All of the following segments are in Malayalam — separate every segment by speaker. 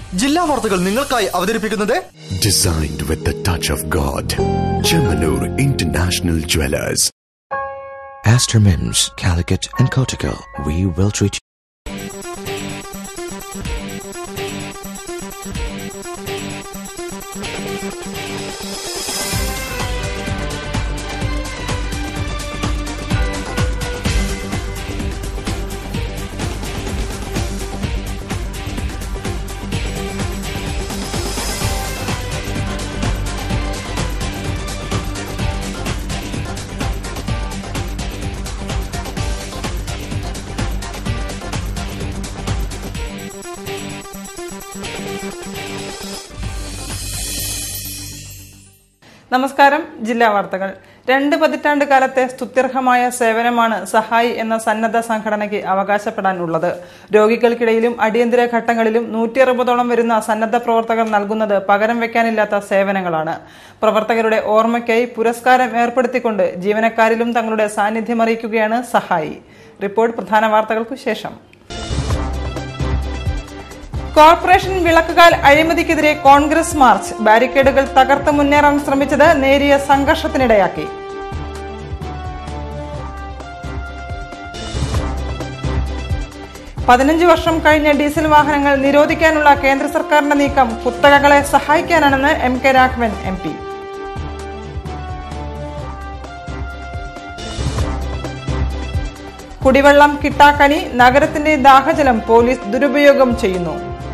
Speaker 1: ജില്ലാ വാർത്തകൾ നിങ്ങൾക്കായി അവതരിപ്പിക്കുന്നത്
Speaker 2: Designed with the touch of God. Chemanur International Jewelers.
Speaker 3: Astor Mims, Calicut, and Kotico. We will treat you.
Speaker 4: നമസ്കാരം ജില്ലാ വാർത്തകൾ രണ്ട് പതിറ്റാണ്ട് കാലത്തെ സ്തുത്യർഹമായ സേവനമാണ് സഹായി എന്ന സന്നദ്ധ സംഘടനയ്ക്ക് അവകാശപ്പെടാനുള്ളത് രോഗികൾക്കിടയിലും അടിയന്തര ഘട്ടങ്ങളിലും നൂറ്റി അറുപതോളം വരുന്ന സന്നദ്ധ പ്രവർത്തകർ നൽകുന്നത് പകരം വെക്കാനില്ലാത്ത സേവനങ്ങളാണ് പ്രവർത്തകരുടെ ഓർമ്മയ്ക്കായി പുരസ്കാരം ഏർപ്പെടുത്തിക്കൊണ്ട് ജീവനക്കാരിലും തങ്ങളുടെ സാന്നിധ്യം അറിയിക്കുകയാണ് സഹായി റിപ്പോർട്ട് പ്രധാന വാർത്തകൾക്കു ശേഷം കോർപ്പറേഷൻ വിളക്കുകാൽ അഴിമതിക്കെതിരെ കോൺഗ്രസ് മാർച്ച് ബാരിക്കേഡുകൾ തകർത്ത് മുന്നേറാൻ ശ്രമിച്ചത് നേരിയ സംഘർഷത്തിനിടയാക്കി പതിനഞ്ച് വർഷം കഴിഞ്ഞ ഡീസൽ വാഹനങ്ങൾ നിരോധിക്കാനുള്ള കേന്ദ്ര സർക്കാരിന്റെ നീക്കം കുത്തകകളെ സഹായിക്കാനാണെന്ന് M K Raghavan M P കുടിവെള്ളം കിട്ടാക്കനി നഗരത്തിന്റെ ദാഹജലം പോലീസ് ദുരുപയോഗം ചെയ്യുന്നു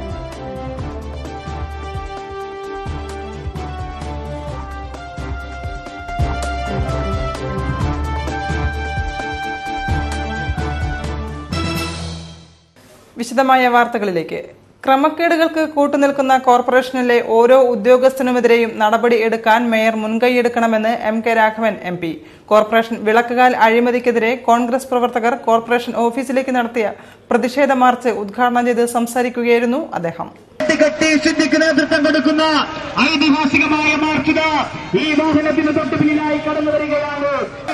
Speaker 4: വിശദമായ വാർത്തകളിലേക്ക് ക്രമക്കേടുകൾക്ക് കൂട്ടുനിൽക്കുന്ന കോർപ്പറേഷനിലെ ഓരോ ഉദ്യോഗസ്ഥനുമെതിരെയും നടപടി എടുക്കാൻ മേയർ മുൻകൈയെടുക്കണമെന്ന് M K Raghavan M P corporation വിളക്കുകാൽ അഴിമതിക്കെതിരെ കോൺഗ്രസ് പ്രവർത്തകർ കോർപ്പറേഷൻ ഓഫീസിലേക്ക് നടത്തിയ പ്രതിഷേധ മാർച്ച് ഉദ്ഘാടനം ചെയ്ത് സംസാരിക്കുകയായിരുന്നു അദ്ദേഹം
Speaker 5: കെട്ടി സിദ്ധിക്ക് നേതൃത്വം കൊടുക്കുന്ന ഐതിഹാസികമായ മാർച്ചിത ഈ വാഹനത്തിന് തൊട്ട് പിന്നിലായി കടന്നു വരികയാണ്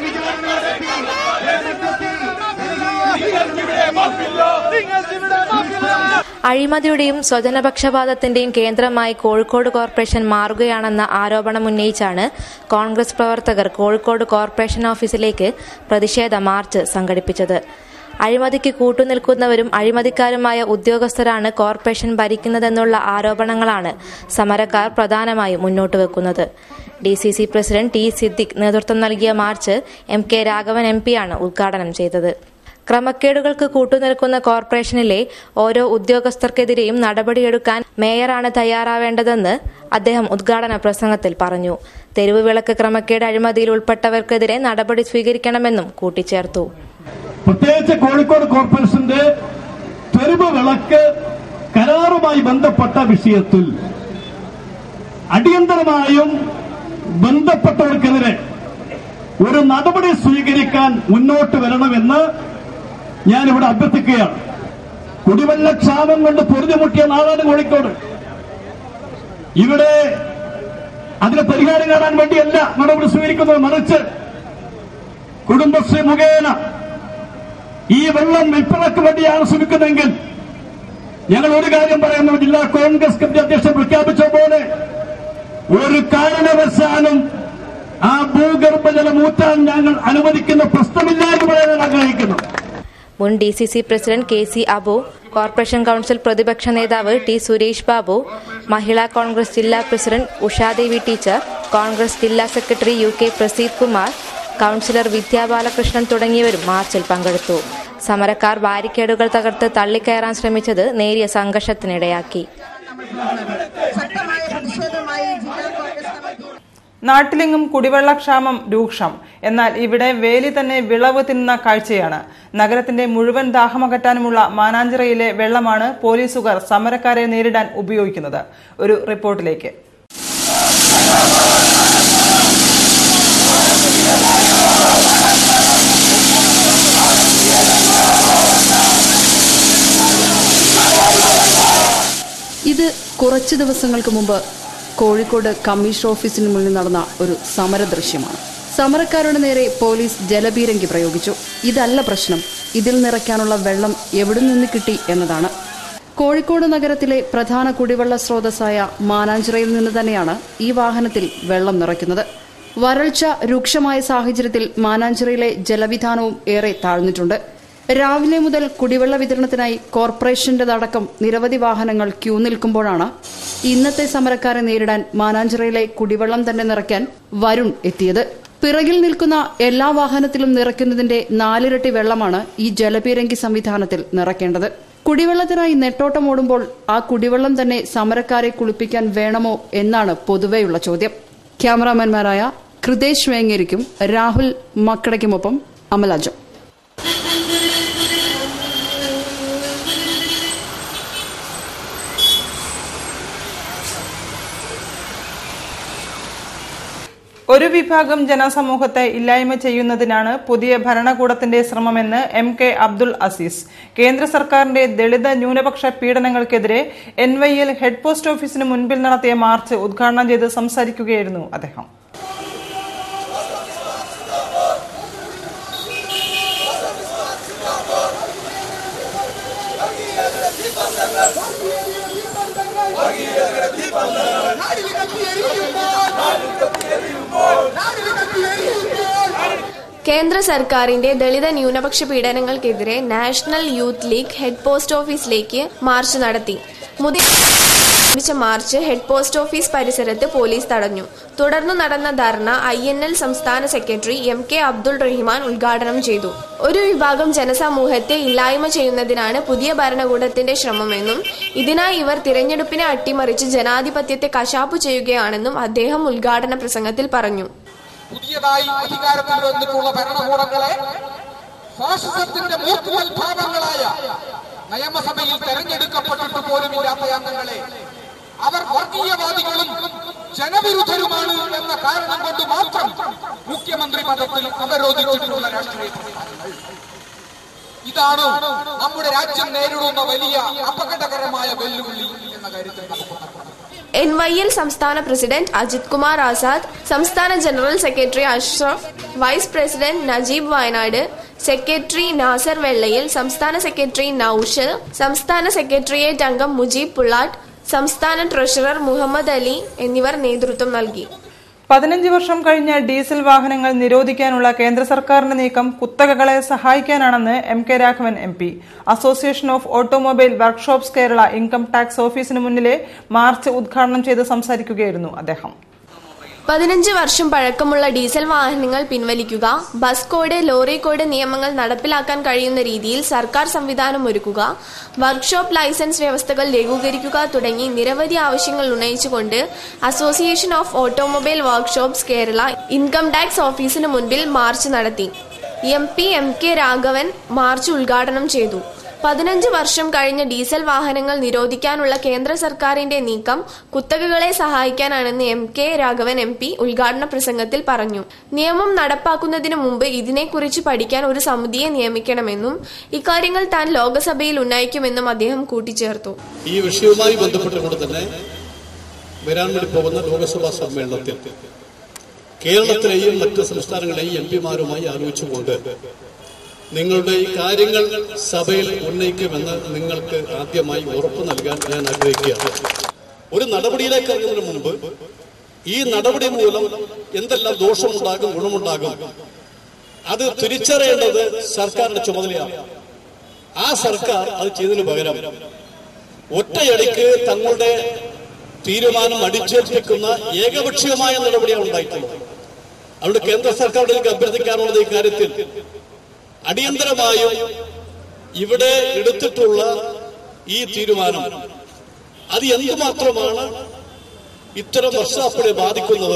Speaker 6: അഴിമതിയുടെയും സ്വജനപക്ഷപാതത്തിന്റെയും കേന്ദ്രമായി കോഴിക്കോട് കോർപ്പറേഷൻ മാറുകയാണെന്ന ആരോപണം ഉന്നയിച്ചാണ് കോൺഗ്രസ് പ്രവർത്തകർ കോഴിക്കോട് കോർപ്പറേഷൻ ഓഫീസിലേക്ക് പ്രതിഷേധ മാർച്ച് സംഘടിപ്പിച്ചത് അഴിമതിക്ക് കൂട്ടുനിൽക്കുന്നവരും അഴിമതിക്കാരുമായ ഉദ്യോഗസ്ഥരാണ് കോർപ്പറേഷൻ ഭരിക്കുന്നതെന്നുള്ള ആരോപണങ്ങളാണ് സമരക്കാർ പ്രധാനമായും മുന്നോട്ട് വെക്കുന്നത് D C C president T Siddique നേതൃത്വം നൽകിയ march M K Raghavan M പിയാണ് ഉദ്ഘാടനം ചെയ്തത് ക്രമക്കേടുകൾക്ക് കൂട്ടുനിൽക്കുന്ന കോർപ്പറേഷനിലെ ഓരോ ഉദ്യോഗസ്ഥർക്കെതിരെയും നടപടിയെടുക്കാൻ മേയറാണ് തയ്യാറാവേണ്ടതെന്ന് അദ്ദേഹം ഉദ്ഘാടന പ്രസംഗത്തിൽ പറഞ്ഞു തെരുവ് വിളക്ക് ക്രമക്കേട് അഴിമതിയിൽ ഉൾപ്പെട്ടവർക്കെതിരെ നടപടി സ്വീകരിക്കണമെന്നും കൂട്ടിച്ചേർത്തു
Speaker 5: പ്രത്യേകിച്ച് കോഴിക്കോട് കോർപ്പറേഷന്റെ തെരുവ് വിളക്ക് കരാറുമായി ബന്ധപ്പെട്ട വിഷയത്തിൽ അടിയന്തരമായും ബന്ധപ്പെട്ടവർക്കെതിരെ ഒരു നടപടി സ്വീകരിക്കാൻ മുന്നോട്ട് വരണമെന്ന് ഞാനിവിടെ അഭ്യർത്ഥിക്കുകയാണ് കുടിവെള്ളക്ഷാമം കൊണ്ട് പൊറുതിമുട്ടിയ നാടാണ് കോഴിക്കോട് ഇവിടെ അതിന് പരിഹാരം കാണാൻ വേണ്ടിയല്ല നടപടി സ്വീകരിക്കുന്നത് മറിച്ച് കുടുംബശ്രീ മുഖേന ഈ വെള്ളം വിൽപ്പനക്ക് വേണ്ടിയാണ് ശ്രമിക്കുന്നതെങ്കിൽ ഞങ്ങൾ ഒരു കാര്യം പറയുന്നു ജില്ലാ കോൺഗ്രസ് കമ്മിറ്റി അധ്യക്ഷൻ പ്രഖ്യാപിച്ച പോലെ ഒരു കാരണവശാലും ആ ഭൂഗർഭജലം ഊറ്റാൻ ഞങ്ങൾ അനുവദിക്കുന്ന പ്രശ്നമില്ല എന്ന് പറയാൻ ഞാൻ ആഗ്രഹിക്കുന്നു
Speaker 6: മുൻ D C C president K C Abu corporation council പ്രതിപക്ഷ നേതാവ് ടി സുരേഷ് ബാബു മഹിളാ കോൺഗ്രസ് ജില്ലാ പ്രസിഡന്റ് ഉഷാദേവി ടീച്ചർ കോൺഗ്രസ് ജില്ലാ secretary U K Praseed Kumar councillor Vidya Balakrishnan തുടങ്ങിയവരും മാർച്ചിൽ പങ്കെടുത്തു സമരക്കാർ ബാരിക്കേഡുകൾ തകർത്ത് തള്ളിക്കയറാൻ ശ്രമിച്ചത് നേരിയ സംഘർഷത്തിനിടയാക്കി
Speaker 7: ശക്തമായ പ്രതിഷേധമായി ജില്ലാ കോൺഗ്രസ് കമ്മിറ്റി
Speaker 4: നാട്ടിലെങ്ങും കുടിവെള്ളക്ഷാമം രൂക്ഷം എന്നാൽ ഇവിടെ വേലി തന്നെ വിളവ് തിന്നുന്ന കാഴ്ചയാണ് നഗരത്തിന്റെ മുഴുവൻ ദാഹമകറ്റാനുമുള്ള മാനാഞ്ചിറയിലെ വെള്ളമാണ് പോലീസുകാർ സമരക്കാരെ നേരിടാൻ ഉപയോഗിക്കുന്നത് ഒരു റിപ്പോർട്ടിലേക്ക്
Speaker 8: ഇത് കുറച്ച് ദിവസങ്ങൾക്ക് മുമ്പ് കോഴിക്കോട് കമ്മീഷണർ ഓഫീസിന് മുന്നിൽ നടന്ന ഒരു സമര ദൃശ്യമാണ് സമരക്കാരുടെ നേരെ പോലീസ് ജലപീരങ്കി പ്രയോഗിച്ചു ഇതല്ല പ്രശ്നം ഇതിൽ നിറയ്ക്കാനുള്ള വെള്ളം എവിടെ നിന്ന് കിട്ടി എന്നതാണ് കോഴിക്കോട് നഗരത്തിലെ പ്രധാന കുടിവെള്ള സ്രോതസ്സായ മാനാഞ്ചിറയിൽ നിന്ന് തന്നെയാണ് ഈ വാഹനത്തിൽ വെള്ളം നിറയ്ക്കുന്നത് വരൾച്ച രൂക്ഷമായ സാഹചര്യത്തിൽ മാനാഞ്ചിറയിലെ ജലവിധാനവും ഏറെ താഴ്ന്നിട്ടുണ്ട് രാവിലെ മുതൽ കുടിവെള്ള വിതരണത്തിനായി കോർപ്പറേഷന്റേതടക്കം നിരവധി വാഹനങ്ങൾ ക്യൂ നിൽക്കുമ്പോഴാണ് ഇന്നത്തെ സമരക്കാരെ നേരിടാൻ മാനാഞ്ചിറയിലെ കുടിവെള്ളം തന്നെ നിറയ്ക്കാൻ വരുൺ എത്തിയത് പിറകിൽ നിൽക്കുന്ന എല്ലാ വാഹനത്തിലും നിറയ്ക്കുന്നതിന്റെ നാലിരട്ടി വെള്ളമാണ് ഈ ജലപീരങ്കി സംവിധാനത്തിൽ നിറയ്ക്കേണ്ടത് കുടിവെള്ളത്തിനായി നെട്ടോട്ടം ഓടുമ്പോൾ ആ കുടിവെള്ളം തന്നെ സമരക്കാരെ കുളിപ്പിക്കാൻ വേണമോ എന്നാണ് പൊതുവെയുള്ള ചോദ്യം ക്യാമറാമാൻമാരായ കൃതേഷ് വേങ്ങേരിക്കും രാഹുൽ മക്കടയ്ക്കുമൊപ്പം അമലാജം
Speaker 4: ഒരു വിഭാഗം ജനസമൂഹത്തെ ഇല്ലായ്മ ചെയ്യുന്നതിനാണ് പുതിയ ഭരണകൂടത്തിന്റെ ശ്രമമെന്ന് എം കെ അബ്ദുൾ അസീസ് കേന്ദ്ര സർക്കാരിന്റെ ദളിത് ന്യൂനപക്ഷ പീഡനങ്ങൾക്കെതിരെ N Y L head post ഓഫീസിന് മുൻപിൽ നടത്തിയ മാർച്ച് ഉദ്ഘാടനം ചെയ്ത് സംസാരിക്കുകയായിരുന്നു അദ്ദേഹം
Speaker 9: കേന്ദ്ര സർക്കാരിന്റെ ദളിത് ന്യൂനപക്ഷ പീഡനങ്ങൾക്കെതിരെ national youth league head post ഓഫീസിലേക്ക് മാർച്ച് നടത്തി മുതിർ ആരംഭിച്ച മാർച്ച് ഹെഡ് പോസ്റ്റ് ഓഫീസ് പരിസരത്ത് പോലീസ് തടഞ്ഞു തുടർന്ന് നടന്ന ധർണ ഐ എൻ എൽ സംസ്ഥാന secretary M K Abdul Rahman ഉദ്ഘാടനം ചെയ്തു ഒരു വിഭാഗം ജനസമൂഹത്തെ ഇല്ലായ്മ ചെയ്യുന്നതിനാണ് പുതിയ ഭരണകൂടത്തിന്റെ ശ്രമമെന്നും ഇതിനായി ഇവർ തിരഞ്ഞെടുപ്പിനെ അട്ടിമറിച്ച് ജനാധിപത്യത്തെ കശാപ്പു ചെയ്യുകയാണെന്നും അദ്ദേഹം ഉദ്ഘാടന പ്രസംഗത്തിൽ പറഞ്ഞു
Speaker 10: പുതിയതായി അധികാരത്തിൽ വന്നിട്ടുള്ള ഭരണകൂടങ്ങളെ ഫാഷിസത്തിന്റെ മൂർത്തുവൽ ഭാഗങ്ങളായ നിയമസഭയിൽ തെരഞ്ഞെടുക്കപ്പെട്ടിട്ട് പോലുമില്ലാത്ത അംഗങ്ങളെ അവർ വർഗീയവാദികളും ജനവിരുദ്ധരുമാണ് എന്ന കാരണം കൊണ്ട് മാത്രം മുഖ്യമന്ത്രി പദത്തിൽ അവരോധിച്ചിട്ടുള്ള രാഷ്ട്രീയ പ്രസ്ഥാനങ്ങൾ ഇതാണ് നമ്മുടെ രാജ്യം നേരിടുന്ന വലിയ അപകടകരമായ വെല്ലുവിളി എന്ന കാര്യത്തിൽ നമുക്ക് ഉറപ്പാണ്.
Speaker 9: എൻ വൈ എൽ സംസ്ഥാന പ്രസിഡന്റ് അജിത് കുമാർ ആസാദ് സംസ്ഥാന general secretary Ashraf vice president Najeeb Wayanad secretary Nasar Vellayil സംസ്ഥാന സെക്രട്ടറി നൌഷൽ സംസ്ഥാന സെക്രട്ടേറിയറ്റ് അംഗം മുജീബ് പുള്ളാട്ട് സംസ്ഥാന ട്രഷറർ മുഹമ്മദ് അലി എന്നിവർ നേതൃത്വം നൽകി
Speaker 4: പതിനഞ്ച് വർഷം കഴിഞ്ഞ ഡീസൽ വാഹനങ്ങൾ നിരോധിക്കാനുള്ള കേന്ദ്ര സർക്കാരിന്റെ നീക്കം കുത്തകകളെ സഹായിക്കാനാണെന്ന് M K Raghavan M P association of automobile workshops Kerala income tax ഓഫീസിന് മുന്നിലെ മാർച്ച് ഉദ്ഘാടനം ചെയ്ത് സംസാരിക്കുകയായിരുന്നു അദ്ദേഹം
Speaker 9: പതിനഞ്ച് വർഷം പഴക്കമുള്ള ഡീസൽ വാഹനങ്ങൾ പിൻവലിക്കുക ബസ് കോഡ് ലോറി കോഡ് നിയമങ്ങൾ നടപ്പിലാക്കാൻ കഴിയുന്ന രീതിയിൽ സർക്കാർ സംവിധാനം ഒരുക്കുക വർക്ക്ഷോപ്പ് ലൈസൻസ് വ്യവസ്ഥകൾ ലഘൂകരിക്കുക തുടങ്ങി നിരവധി ആവശ്യങ്ങൾ ഉന്നയിച്ചുകൊണ്ട് association of automobile workshops Kerala income tax ഓഫീസിന് മുൻപിൽ മാർച്ച് നടത്തി M P M K Raghavan march ഉദ്ഘാടനം ചെയ്തു പതിനഞ്ച് വർഷം കഴിഞ്ഞ ഡീസൽ വാഹനങ്ങൾ നിരോധിക്കാനുള്ള കേന്ദ്ര സർക്കാരിന്റെ നീക്കം കുത്തകകളെ സഹായിക്കാനാണെന്ന് M K Raghavan M P ഉദ്ഘാടന പ്രസംഗത്തിൽ പറഞ്ഞു നിയമം നടപ്പാക്കുന്നതിന് മുമ്പ് ഇതിനെക്കുറിച്ച് പഠിക്കാൻ ഒരു സമിതിയെ നിയമിക്കണമെന്നും ഇക്കാര്യങ്ങൾ താൻ ലോക്സഭയിൽ ഉന്നയിക്കുമെന്നും അദ്ദേഹം കൂട്ടിച്ചേർത്തു
Speaker 11: ഈ വിഷയവുമായി ബന്ധപ്പെട്ടുകൊണ്ട് തന്നെ വരാൻ വേണ്ടി പോകുന്ന ലോക്സഭാ സമ്മേളനത്തിൽ കേരളത്തിലെയും മറ്റ് സംസ്ഥാനങ്ങളിലെയും എം പിമാരുമായി ആലോചിച്ചുകൊണ്ട് നിങ്ങളുടെ ഈ കാര്യങ്ങൾ സഭയിൽ ഉന്നയിക്കുമെന്ന് നിങ്ങൾക്ക് ആദ്യമായി ഉറപ്പ് നൽകാൻ ഞാൻ ആഗ്രഹിക്കുകയാണ് ഒരു നടപടിയിലേക്ക് ഇറങ്ങുന്നതിന് മുമ്പ് ഈ നടപടി മൂലം എന്തെല്ലാം ദോഷമുണ്ടാകും ഗുണമുണ്ടാകും അത് തിരിച്ചറിയേണ്ടത് സർക്കാരിന്റെ ചുമതലയാണ് ആ സർക്കാർ അത് ചെയ്തതിനു പകരം ഒറ്റയടിക്ക് തങ്ങളുടെ തീരുമാനം അടിച്ചേൽപ്പിക്കുന്ന ഏകപക്ഷീയമായ നടപടിയാണ് ഉണ്ടായിട്ടുള്ളത് അതുകൊണ്ട് കേന്ദ്ര സർക്കാരിലേക്ക് അഭ്യർത്ഥിക്കാനുള്ളത് ഈ കാര്യത്തിൽ അടിയന്തരമായും ഇവിടെ എടുത്തിട്ടുള്ള ഈ തീരുമാനം അത് എന്തുമാത്രമാണ് ഇത്തരം വർഷാപ്പിളെ ബാധിക്കുന്നത്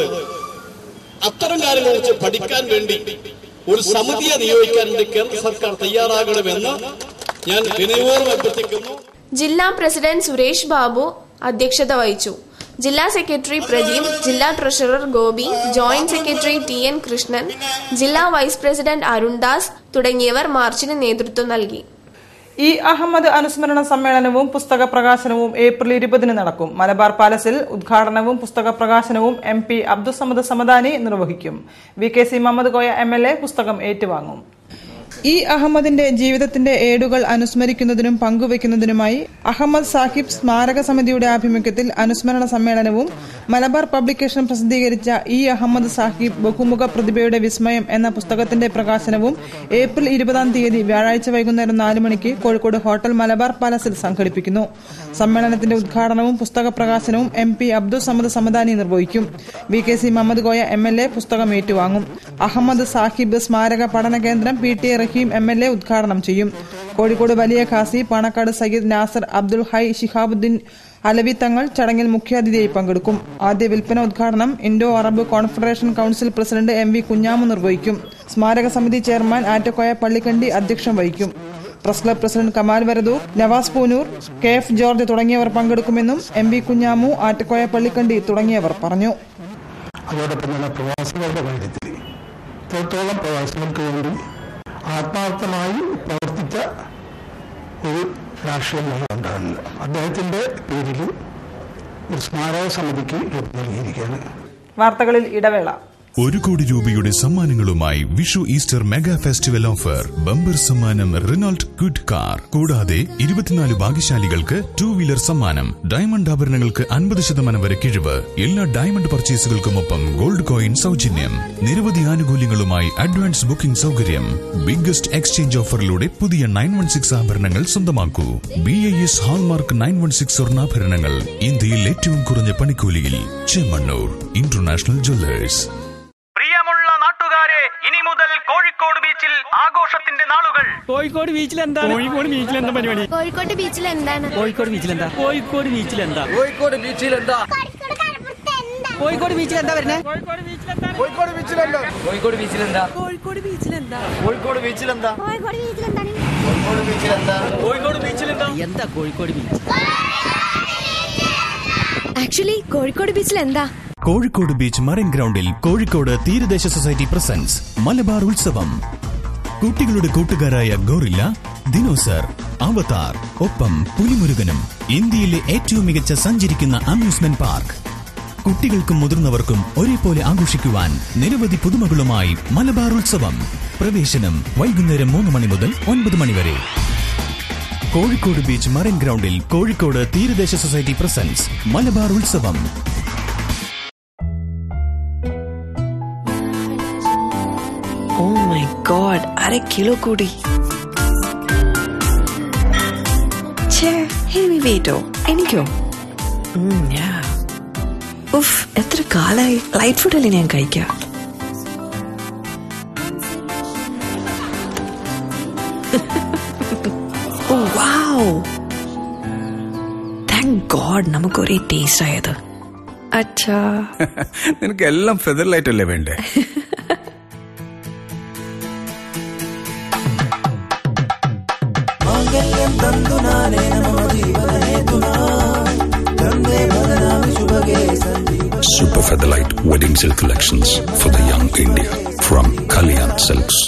Speaker 11: അത്തരം കാര്യങ്ങളെ കുറിച്ച് പഠിക്കാൻ വേണ്ടി ഒരു സമിതിയെ നിയോഗിക്കാൻ വേണ്ടി കേന്ദ്ര സർക്കാർ തയ്യാറാകണമെന്ന് ഞാൻ വിനയപൂർവ്വം അഭ്യർത്ഥിക്കുന്നു
Speaker 9: ജില്ലാ പ്രസിഡന്റ് സുരേഷ് ബാബു അധ്യക്ഷത വഹിച്ചു ജില്ലാ സെക്രട്ടറി പ്രദീപ് ജില്ലാ treasurer Gopi joint secretary T N Krishnan ജില്ലാ വൈസ് പ്രസിഡന്റ് അരുൺദാസ് തുടങ്ങിയവർ മാർച്ചിന് നേതൃത്വം നൽകി
Speaker 4: ഇ അഹമ്മദ് അനുസ്മരണ സമ്മേളനവും പുസ്തക പ്രകാശനവും ഏപ്രിൽ ഇരുപതിന് നടക്കും മലബാർ പാലസിൽ ഉദ്ഘാടനവും പുസ്തക പ്രകാശനവും എം പി അബ്ദുസമദ് സമദാനി നിർവഹിക്കും V K C Muhammad Koya M L A പുസ്തകം ഏറ്റുവാങ്ങും ഇ അഹമ്മദിന്റെ ജീവിതത്തിന്റെ ഏടുകൾ അനുസ്മരിക്കുന്നതിനും പങ്കുവയ്ക്കുന്നതിനുമായി അഹമ്മദ് സാഹിബ് സ്മാരക സമിതിയുടെ ആഭിമുഖ്യത്തിൽ അനുസ്മരണ സമ്മേളനവും മലബാർ പബ്ലിക്കേഷൻ പ്രസിദ്ധീകരിച്ച ഇ അഹമ്മദ് സാഹിബ് ബഹുമുഖ പ്രതിഭയുടെ വിസ്മയം എന്ന പുസ്തകത്തിന്റെ പ്രകാശനവും ഏപ്രിൽ ഇരുപതാം തീയതി വ്യാഴാഴ്ച വൈകുന്നേരം നാല് മണിക്ക് കോഴിക്കോട് ഹോട്ടൽ മലബാർ പാലസിൽ സംഘടിപ്പിക്കുന്നു സമ്മേളനത്തിന്റെ ഉദ്ഘാടനവും പുസ്തക പ്രകാശനവും എം പി അബ്ദുൾ സമദ് സമദാനി നിർവഹിക്കും V K C Muhammad Koya M L A പുസ്തകം ഏറ്റുവാങ്ങും അഹമ്മദ് സാഹിബ് സ്മാരക പഠന കേന്ദ്രം P T A Rahim M L A ഉദ്ഘാടനം ചെയ്യും കോഴിക്കോട് വലിയ ഖാസി പാണക്കാട് സയ്യിദ് നാസർ അബ്ദുൽ ഹൈ ശിഹാബുദ്ദീൻ അലവി തങ്ങൾ ചടങ്ങിൽ മുഖ്യാതിഥിയായി പങ്കെടുക്കും ആദ്യ വിൽപ്പന ഉദ്ഘാടനം Indo Arab confederation council president M V Kunhamu നിർവഹിക്കും സ്മാരക സമിതി ചെയർമാൻ ആറ്റക്കോയ പള്ളിക്കണ്ടി അധ്യക്ഷം വഹിക്കും press club president Kamal Varadoor Nawas Poonoor K F George തുടങ്ങിയവർ പങ്കെടുക്കുമെന്നും എം വി കുഞ്ഞാമു ആറ്റക്കോയ പള്ളിക്കണ്ടി തുടങ്ങിയവർ പറഞ്ഞു
Speaker 12: അതോടൊപ്പം തന്നെ പ്രവാസികളുടെ കാര്യത്തിൽ ഇത്രത്തോളം പ്രവാസികൾക്ക് വേണ്ടി ആത്മാർത്ഥമായി പ്രവർത്തിച്ച ഒരു രാഷ്ട്രീയ നേതാവുണ്ടാകുന്നത് അദ്ദേഹത്തിന്റെ പേരിൽ ഒരു സ്മാരക സമിതിക്ക് രൂപം നൽകിയിരിക്കുകയാണ്
Speaker 4: വാർത്തകളിൽ ഇടവേള
Speaker 13: ഒരു കോടി രൂപയുടെ സമ്മാനങ്ങളുമായി Vishu Easter mega festival offer bumper സമ്മാനം റിനോൾട്ട് ക്വിഡ് കാർ കൂടാതെ ഇരുപത്തിനാല് ഭാഗ്യശാലികൾക്ക് ടൂ വീലർ സമ്മാനം ഡയമണ്ട് ആഭരണങ്ങൾക്ക് അൻപത് ശതമാനം വരെ കിഴിവ് എല്ലാ ഡയമണ്ട് പർച്ചേസുകൾക്കുമൊപ്പം ഗോൾഡ് കോയിൻ സൗജന്യം നിരവധി ആനുകൂല്യങ്ങളുമായി അഡ്വാൻസ് ബുക്കിംഗ് സൗകര്യം ബിഗ്ഗസ്റ്റ് എക്സ്ചേഞ്ച് ഓഫറിലൂടെ പുതിയ നയൻ വൺ സിക്സ് ആഭരണങ്ങൾ സ്വന്തമാക്കൂ B I S hallmark nine one six സ്വർണ്ണാഭരണങ്ങൾ ഇന്ത്യയിൽ ഏറ്റവും കുറഞ്ഞ പണിക്കൂലിയിൽ ചെമ്മണ്ണൂർ ഇന്റർനാഷണൽ ജ്വല്ലേഴ്സ്
Speaker 14: പ്രിയമുള്ള നാട്ടുകാരെ ഇനി മുതൽ കോഴിക്കോട് ബീച്ചിൽ ആഘോഷത്തിന്റെ നാളുകൾ
Speaker 15: കോഴിക്കോട് ബീച്ചിൽ എന്താ കോഴിക്കോട് ബീച്ചിൽ എന്താ പരിപാടി
Speaker 9: കോഴിക്കോട് ബീച്ചിൽ എന്താണ്
Speaker 15: കോഴിക്കോട് ബീച്ചിൽ എന്താ കോഴിക്കോട് ബീച്ചിൽ എന്താ
Speaker 14: കോഴിക്കോട് ബീച്ചിൽ എന്താ
Speaker 15: കോഴിക്കോട് ബീച്ചിൽ എന്താ വരുന്നത്
Speaker 14: കോഴിക്കോട് ബീച്ചിൽ എന്താ കോഴിക്കോട് ബീച്ചിൽ എന്താ
Speaker 9: കോഴിക്കോട് ബീച്ചിൽ എന്താ
Speaker 14: കോഴിക്കോട് ബീച്ചിൽ എന്താ
Speaker 9: കോഴിക്കോട് ബീച്ചിൽ എന്താണ്
Speaker 14: കോഴിക്കോട് ബീച്ചിൽ എന്താ കോഴിക്കോട് ബീച്ചിൽ എന്താ
Speaker 15: എന്താ കോഴിക്കോട് ബീച്ച്
Speaker 9: ആക്ച്വലി കോഴിക്കോട് ബീച്ചിൽ എന്താ
Speaker 16: കോഴിക്കോട് ബീച്ച് മറൈൻ ഗ്രൗണ്ടിൽ കോഴിക്കോട് തീരദേശ സൊസൈറ്റി പ്രസൻസ് മലബാർ ഉത്സവം കുട്ടികളുടെ കൂട്ടുകാരായ ഗോറില്ല ദിനോസർ അവതാർ ഒപ്പം പുലിമുരുകനും ഇന്ത്യയിലെ ഏറ്റവും മികച്ച സഞ്ചരിക്കുന്ന അമ്യൂസ്മെന്റ് പാർക്ക് കുട്ടികൾക്കും മുതിർന്നവർക്കും ഒരേപോലെ ആഘോഷിക്കുവാൻ നിരവധി പുതുമകളുമായി മലബാർ ഉത്സവം പ്രവേശനം വൈകുന്നേരം മൂന്ന് മണി മുതൽ ഒൻപത് മണി വരെ കോഴിക്കോട് ബീച്ച് മറൈൻ ഗ്രൗണ്ടിൽ കോഴിക്കോട് തീരദേശ സൊസൈറ്റി പ്രസൻസ് മലബാർ ഉത്സവം
Speaker 17: ഓ മൈ ഗോഡ് അര കിലോ കൂടി ഛേ ഹെവി വെയിറ്റോ എനിക്കോ ഉം, yeah. ഉഫ് എത്ര കാലായി ലൈറ്റ് ഫുഡല്ലേ ഞാൻ കഴിക്കാം ഓ വാവ് താങ്ക് ഗോഡ് നമുക്ക് ഒരേ ടേസ്റ്റ് ആയത് അച്ഛാ
Speaker 18: നിനക്ക് എല്ലാം ഫെദർ ലൈറ്റ് അല്ലേ വേണ്ടേ
Speaker 19: മാംഗല്യം തന്തു നാനേ നമ ജീവനേതുനാ ഗംഗേ ഭദ്രാമി ശുഭഗേ Sanjeeva
Speaker 2: Super Featherlight Wedding Silk Collections for the Young India from Kalyan Silks.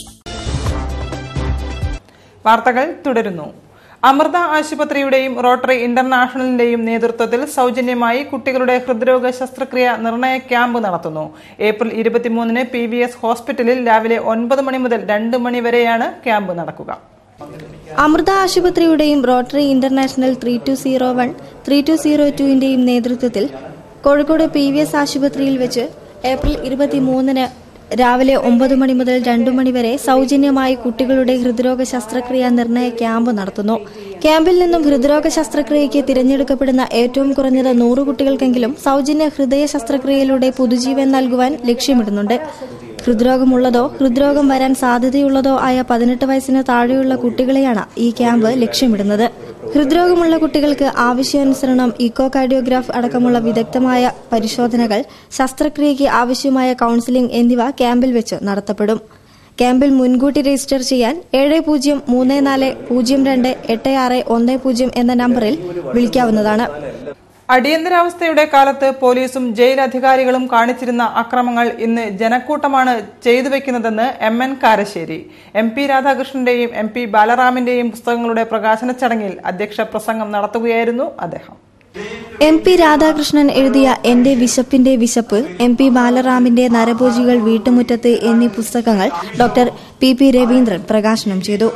Speaker 4: വാർത്തകൾ തുടരുന്നു അമൃത ആശുപത്രിയുടെയും റോട്ടറി ഇന്റർനാഷണലിന്റെയും നേതൃത്വത്തിൽ സൗജന്യമായി കുട്ടികളുടെ ഹൃദ്രോഗ ശസ്ത്രക്രിയ നിർണയ ക്യാമ്പ് നടത്തുന്നു ഏപ്രിൽ ഇരുപത്തിമൂന്നിന് പി വി എസ് ഹോസ്പിറ്റലിൽ രാവിലെ ഒൻപത് മണി മുതൽ രണ്ട് മണി വരെയാണ് ക്യാമ്പ് നടക്കുക
Speaker 20: അമൃത ആശുപത്രിയുടെയും Rotary International three two zero one three two zero ടുവിന്റെയും നേതൃത്വത്തിൽ കോഴിക്കോട് പി വി എസ് ആശുപത്രിയിൽ വെച്ച് ഏപ്രിൽ ഇരുപത്തിമൂന്നിന് രാവിലെ ഒമ്പത് മണി മുതൽ രണ്ടു മണി വരെ സൗജന്യമായി കുട്ടികളുടെ ഹൃദ്രോഗ ശസ്ത്രക്രിയ നിർണയ ക്യാമ്പ് നടത്തുന്നു ക്യാമ്പിൽ നിന്നും ഹൃദ്രോഗ ശസ്ത്രക്രിയയ്ക്ക് തിരഞ്ഞെടുക്കപ്പെടുന്ന ഏറ്റവും കുറഞ്ഞത് നൂറ് കുട്ടികൾക്കെങ്കിലും സൗജന്യ ഹൃദയ ശസ്ത്രക്രിയയിലൂടെ പുതുജീവൻ നൽകുവാൻ ലക്ഷ്യമിടുന്നുണ്ട് ഹൃദ്രോഗമുള്ളതോ ഹൃദ്രോഗം വരാൻ സാധ്യതയുള്ളതോ ആയ പതിനെട്ട് വയസ്സിന് താഴെയുള്ള കുട്ടികളെയാണ് ഈ ക്യാമ്പ് ലക്ഷ്യമിടുന്നത് ഹൃദ്രോഗമുള്ള കുട്ടികൾക്ക് ആവശ്യാനുസരണം ഇക്കോ കാർഡിയോഗ്രാഫ് അടക്കമുള്ള വിദഗ്ധമായ പരിശോധനകൾ ശസ്ത്രക്രിയയ്ക്ക് ആവശ്യമായ കൌൺസിലിംഗ് എന്നിവ ക്യാമ്പിൽ വെച്ച് നടത്തപ്പെടും ക്യാമ്പിൽ മുൻകൂട്ടി രജിസ്റ്റർ ചെയ്യാൻ ഏഴ് പൂജ്യം മൂന്ന് നാല് പൂജ്യം രണ്ട് എട്ട് ആറ് ഒന്ന് പൂജ്യം എന്ന നമ്പറിൽ വിളിക്കാവുന്നതാണ്
Speaker 4: അടിയന്തരാവസ്ഥയുടെ കാലത്ത് പോലീസും ജയിൽ അധികാരികളും കാണിച്ചിരുന്ന അക്രമങ്ങൾ ഇന്ന് ജനക്കൂട്ടമാണ് ചെയ്തു വെക്കുന്നതെന്ന് M N Karassery M P രാധാകൃഷ്ണന്റെയും എം പി ബാലറാമിന്റെയും പുസ്തകങ്ങളുടെ പ്രകാശന ചടങ്ങിൽ അധ്യക്ഷ പ്രസംഗം നടത്തുകയായിരുന്നു അദ്ദേഹം
Speaker 20: എം പി രാധാകൃഷ്ണൻ എഴുതിയ എന്റെ വിശപ്പിന്റെ വിശപ്പ് എം പി ബാലറാമിന്റെ നരഭോജികൾ വീട്ടുമുറ്റത്ത് എന്നീ പുസ്തകങ്ങൾ ഡോക്ടർ പി പി രവീന്ദ്രൻ പ്രകാശനം ചെയ്തു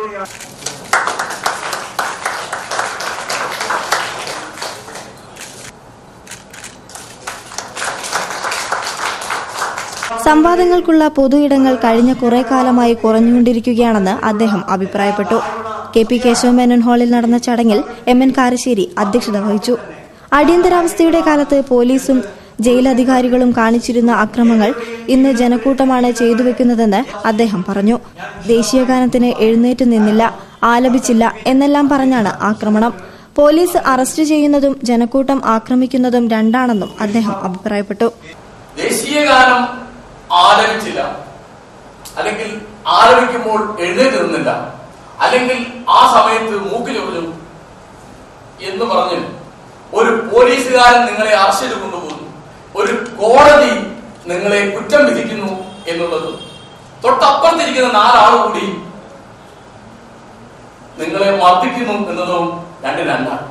Speaker 20: സംവാദങ്ങൾക്കുള്ള പൊതു ഇടങ്ങൾ കഴിഞ്ഞ കുറെ കാലമായി കുറഞ്ഞുകൊണ്ടിരിക്കുകയാണെന്ന് അദ്ദേഹം അഭിപ്രായപ്പെട്ടു കെ പി കേശവമേനോൻ ഹാളിൽ നടന്ന ചടങ്ങിൽ എം എൻ കാരശ്ശേരി അധ്യക്ഷത വഹിച്ചു അടിയന്തരാവസ്ഥയുടെ കാലത്ത് പോലീസും ജയിലധികാരികളും കാണിച്ചിരുന്ന അക്രമങ്ങൾ ഇന്ന് ജനക്കൂട്ടമാണ് ചെയ്തുവെക്കുന്നതെന്ന് അദ്ദേഹം പറഞ്ഞു ദേശീയഗാനത്തിന് എഴുന്നേറ്റ് നിന്നില്ല ആലപിച്ചില്ല എന്നെല്ലാം പറഞ്ഞാണ് ആക്രമണം പോലീസ് അറസ്റ്റ് ചെയ്യുന്നതും ജനക്കൂട്ടം ആക്രമിക്കുന്നതും രണ്ടാണെന്നും അദ്ദേഹം അഭിപ്രായപ്പെട്ടു
Speaker 21: ദേശീയഗാനം ആലപിച്ചില്ല അല്ലെങ്കിൽ ആലപിക്കുമ്പോൾ എഴുന്നേറ്റ് നിന്നില്ല അല്ലെങ്കിൽ ആ സമയത്ത് മൂക്കിലൊറിഞ്ഞു എന്ന് പറഞ്ഞ് ഒരു പോലീസുകാരൻ നിങ്ങളെ അറസ്റ്റ് ചെയ്ത് കൊണ്ടുപോകുന്നു ഒരു കോടതി നിങ്ങളെ കുറ്റം വിധിക്കുന്നു എന്നുള്ളത് തൊട്ടപ്പുറത്തിരിക്കുന്ന നാലാൾ കൂടി നിങ്ങളെ മർദ്ദിക്കുന്നു എന്നതും രണ്ട് രണ്ടാണ്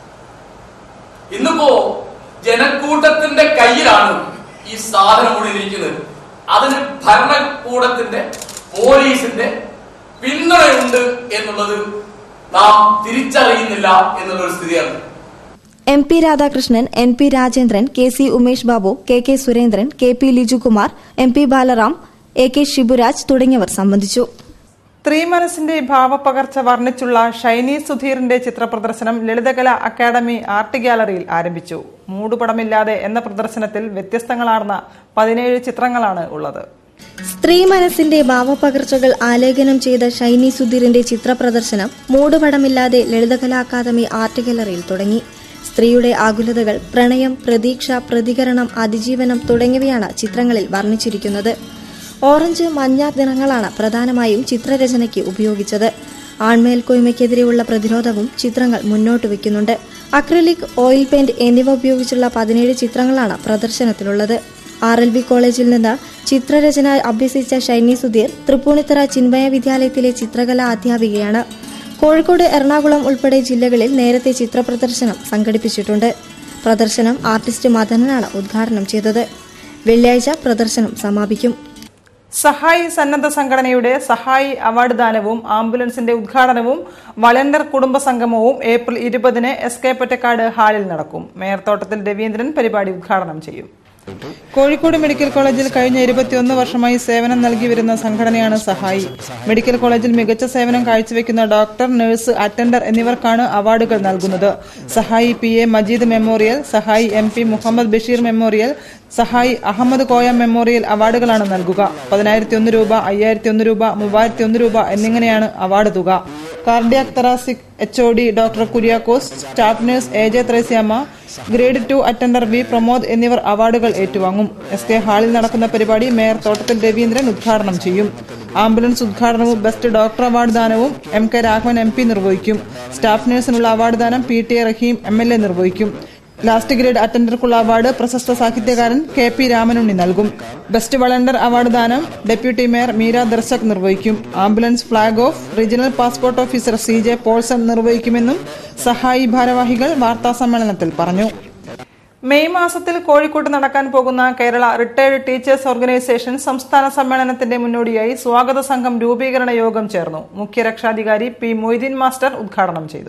Speaker 21: ഇന്നിപ്പോ ജനക്കൂട്ടത്തിന്റെ കയ്യിലാണ് ഈ സാധനം കൂടി ഇരിക്കുന്നത് അതിന് ഭരണകൂടത്തിന്റെ പോലീസിന്റെ പിന്തുണയുണ്ട് എന്നുള്ളത് നാം തിരിച്ചറിയുന്നില്ല എന്നുള്ളൊരു സ്ഥിതിയാണ്
Speaker 20: M P Radhakrishnan N P Rajendran K C Umesh Babu K K Surendran K P Lijukumar M P Balaram A K Shiburaj തുടങ്ങിയവർ സംബന്ധിച്ചു
Speaker 4: ത്രിമനസിന്റെ ഭാവപകർച്ച വർണ്ണിച്ചുള്ള ഷൈനി സുധീറിന്റെ ചിത്രപ്രദർശനം ലളിതകല അക്കാദമി ആർട്ട് ഗാലറിയിൽ ആരംഭിച്ചു മൂടുപടമില്ലാതെ എന്ന പ്രദർശനത്തിൽ വ്യത്യസ്തങ്ങളാർന്ന പതിനേഴ് ചിത്രങ്ങളാണ് ഉള്ളത്
Speaker 20: സ്ത്രീ മനസ്സിന്റെ ഭാവപകർച്ചകൾ ആലേഖനം ചെയ്ത ഷൈനി സുധീറിന്റെ ചിത്രപ്രദർശനം മൂടുപടമില്ലാതെ ലളിതകലാ അക്കാദമി ആർട്ട് ഗാലറിയിൽ തുടങ്ങി സ്ത്രീയുടെ ആകുലതകൾ പ്രണയം പ്രതീക്ഷ പ്രതികരണം അതിജീവനം തുടങ്ങിയവയാണ് ചിത്രങ്ങളിൽ വർണ്ണിച്ചിരിക്കുന്നത് ഓറഞ്ച് മഞ്ഞ നിറങ്ങളാണ് പ്രധാനമായും ചിത്രരചനയ്ക്ക് ഉപയോഗിച്ചത് ആൺമേൽക്കോയ്മയ്ക്കെതിരെയുള്ള പ്രതിരോധവും ചിത്രങ്ങൾ മുന്നോട്ട് വയ്ക്കുന്നുണ്ട് അക്രലിക് ഓയിൽ പെയിന്റ് എന്നിവ ഉപയോഗിച്ചുള്ള പതിനേഴ് ചിത്രങ്ങളാണ് പ്രദർശനത്തിലുള്ളത് ആർ എൽ ബി കോളേജിൽ നിന്ന് ചിത്രരചന അഭ്യസിച്ച ഷൈനി സുധീർ തൃപ്പൂണിത്തറ ചിന്മയ വിദ്യാലയത്തിലെ ചിത്രകലാ അധ്യാപികയാണ് കോഴിക്കോട് എറണാകുളം ഉൾപ്പെടെ ജില്ലകളിൽ നേരത്തെ ചിത്രപ്രദർശനം സംഘടിപ്പിച്ചിട്ടുണ്ട് പ്രദർശനം ആർട്ടിസ്റ്റ് മദനനാണ് ഉദ്ഘാടനം ചെയ്തത് വെള്ളിയാഴ്ച പ്രദർശനം സമാപിക്കും
Speaker 4: സഹായി സന്നദ്ധ സംഘടനയുടെ സഹായി അവാർഡ് ദാനവും ആംബുലൻസിന്റെ ഉദ്ഘാടനവും വളണ്ടർ കുടുംബ സംഗമവും ഏപ്രിൽ ഇരുപതിന് എസ് കെ പൊറ്റക്കാട് ഹാളിൽ നടക്കും മേയർത്തോട്ടത്തിൽ രവീന്ദ്രൻ പരിപാടി ഉദ്ഘാടനം ചെയ്യും കോഴിക്കോട് മെഡിക്കൽ കോളേജിൽ കഴിഞ്ഞ ഇരുപത്തിയൊന്ന് വർഷമായി സേവനം നൽകി വരുന്ന സംഘടനയാണ് സഹായി മെഡിക്കൽ കോളേജിൽ മികച്ച സേവനം കാഴ്ചവെക്കുന്ന ഡോക്ടർ നഴ്സ് അറ്റൻഡർ എന്നിവർക്കാണ് അവാർഡുകൾ നൽകുന്നത് Sahayi P A Majeed memorial Sahayi M P Muhammad Basheer memorial Sahayi Ahmed Koya memorial അവാർഡുകളാണ് നൽകുക പതിനായിരത്തി ഒന്ന് രൂപ അയ്യായിരത്തി ഒന്ന് രൂപ മൂവായിരത്തി ഒന്ന് രൂപ എന്നിങ്ങനെയാണ് അവാർഡ് തുക cardiac thoracic H O D doctor Kuriakose staff nurse A J Thresiamma grade two attender V Pramod എന്നിവർ അവാർഡുകൾ ഏറ്റുവാങ്ങും എസ് കെ ഹാളിൽ നടക്കുന്ന പരിപാടി മേയർ തോട്ടത്തിൽ രവീന്ദ്രൻ ഉദ്ഘാടനം ചെയ്യും ആംബുലൻസ് ഉദ്ഘാടനവും ബെസ്റ്റ് ഡോക്ടർ അവാർഡ് ദാനവും M K Raghavan M P നിർവഹിക്കും സ്റ്റാഫ് നഴ്സിനുള്ള അവാർഡ് ദാനം P T A Rahim M L A നിർവഹിക്കും ലാസ്റ്റ് ഗ്രേഡ് അറ്റൻഡർക്കുള്ള അവാർഡ് പ്രശസ്ത സാഹിത്യകാരൻ കെ പി രാമനുണ്ണി നൽകും ബെസ്റ്റ് വളണ്ടർ അവാർഡ് ദാനം ഡെപ്യൂട്ടി മേയർ മീര ദർശക് നിർവഹിക്കും ambulance flag off regional passport officer C J Paulson നിർവഹിക്കുമെന്നും സഹായി ഭാരവാഹികൾ വാർത്താ സമ്മേളനത്തിൽ പറഞ്ഞു മെയ് മാസത്തിൽ കോഴിക്കോട്ട് നടക്കാൻ പോകുന്ന കേരള റിട്ടയർഡ് ടീച്ചേഴ്സ് ഓർഗനൈസേഷൻ സംസ്ഥാന സമ്മേളനത്തിന്റെ മുന്നോടിയായി സ്വാഗത സംഘം രൂപീകരണ യോഗം ചേർന്നു മുഖ്യ രക്ഷാധികാരി പി മൊയ്തീൻ മാസ്റ്റർ ഉദ്ഘാടനം ചെയ്തു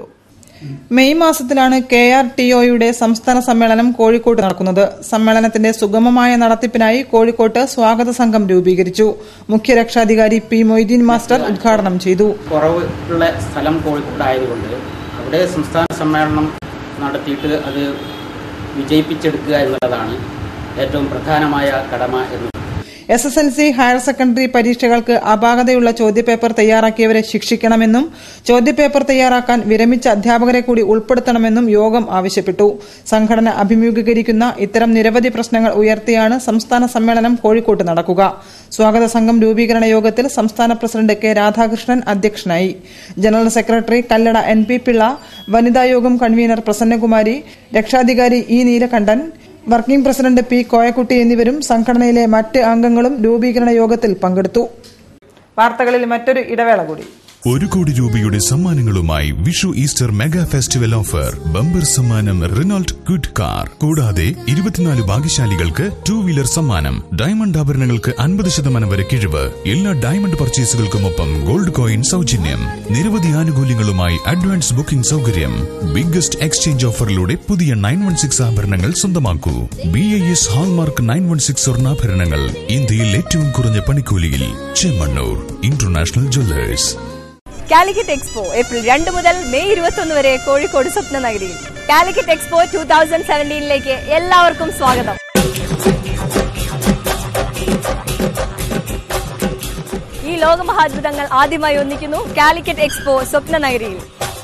Speaker 4: മെയ് മാസത്തിലാണ് കെ ആർ ടി ഒയുടെ സംസ്ഥാന സമ്മേളനം കോഴിക്കോട്ട് നടക്കുന്നത് സമ്മേളനത്തിന്റെ സുഗമമായ നടത്തിപ്പിനായി കോഴിക്കോട്ട് സ്വാഗത സംഘം രൂപീകരിച്ചു മുഖ്യ രക്ഷാധികാരി പി മൊയ്തീൻ മാസ്റ്റർ ഉദ്ഘാടനം ചെയ്തു
Speaker 22: കുറവ് ഉള്ള സ്ഥലം കോഴിക്കോടായതുകൊണ്ട് അവിടെ സംസ്ഥാന സമ്മേളനം നടത്തിയിട്ട് അത് വിജയിപ്പിച്ചെടുക്കുക എന്നുള്ളതാണ് ഏറ്റവും പ്രധാനമായ കടമ എന്ന്
Speaker 4: S S L C higher secondary പരീക്ഷകൾക്ക് അപാകതയുള്ള ചോദ്യപേപ്പർ തയ്യാറാക്കിയവരെ ശിക്ഷിക്കണമെന്നും ചോദ്യപേപ്പർ തയ്യാറാക്കാൻ വിരമിച്ച അധ്യാപകരെ കൂടി ഉൾപ്പെടുത്തണമെന്നും യോഗം ആവശ്യപ്പെട്ടു സംഘടന അഭിമുഖീകരിക്കുന്ന ഇത്തരം നിരവധി പ്രശ്നങ്ങൾ ഉയർത്തിയാണ് സംസ്ഥാന സമ്മേളനം കോഴിക്കോട്ട് നടക്കുക സ്വാഗത സംഘം രൂപീകരണ യോഗത്തിൽ സംസ്ഥാന പ്രസിഡന്റ് കെ രാധാകൃഷ്ണൻ അധ്യക്ഷനായി general secretary Kallada N P Pillai വനിതായോഗം കൺവീനർ പ്രസന്നകുമാരി രക്ഷാധികാരി E Neelakantan working president P Koyakutty എന്നിവരും സംഘടനയിലെ മറ്റ് അംഗങ്ങളും രൂപീകരണ യോഗത്തിൽ പങ്കെടുത്തു വാർത്തകളിൽ മറ്റൊരു ഇടവേള കൂടി
Speaker 13: ഒരു കോടി രൂപയുടെ സമ്മാനങ്ങളുമായി Vishu Easter mega festival offer bumper സമ്മാനം റിനോൾട്ട് ക്വിഡ് കാർ കൂടാതെ ഇരുപത്തിനാല് ഭാഗ്യശാലികൾക്ക് ടൂ വീലർ സമ്മാനം ഡയമണ്ട് ആഭരണങ്ങൾക്ക് അൻപത് ശതമാനം വരെ കിഴിവ് എല്ലാ ഡയമണ്ട് പർച്ചേസുകൾക്കുമൊപ്പം ഗോൾഡ് കോയിൻ സൗജന്യം നിരവധി ആനുകൂല്യങ്ങളുമായി അഡ്വാൻസ് ബുക്കിംഗ് സൗകര്യം ബിഗ്ഗസ്റ്റ് എക്സ്ചേഞ്ച് ഓഫറിലൂടെ പുതിയ നയൻ വൺ സിക്സ് ആഭരണങ്ങൾ സ്വന്തമാക്കൂ B I S hallmark nine one six സ്വർണ്ണാഭരണങ്ങൾ ഇന്ത്യയിൽ ഏറ്റവും കുറഞ്ഞ പണിക്കൂലിയിൽ Chemmanur international jewellers
Speaker 1: Calicut expo April രണ്ട് മുതൽ മെയ് ഇരുപത്തൊന്ന് വരെ കോഴിക്കോട് സ്വപ്ന നഗരിയിൽ കാലിക്കറ്റ് എക്സ്പോ ടൂ തൗസൻഡ് സെവൻറ്റീനിലേക്ക് എല്ലാവർക്കും സ്വാഗതം ഈ ലോകമഹാദ്ഭുതങ്ങൾ ആദ്യമായി ഒന്നിക്കുന്നു കാലിക്കറ്റ് എക്സ്പോ സ്വപ്ന നഗരിയിൽ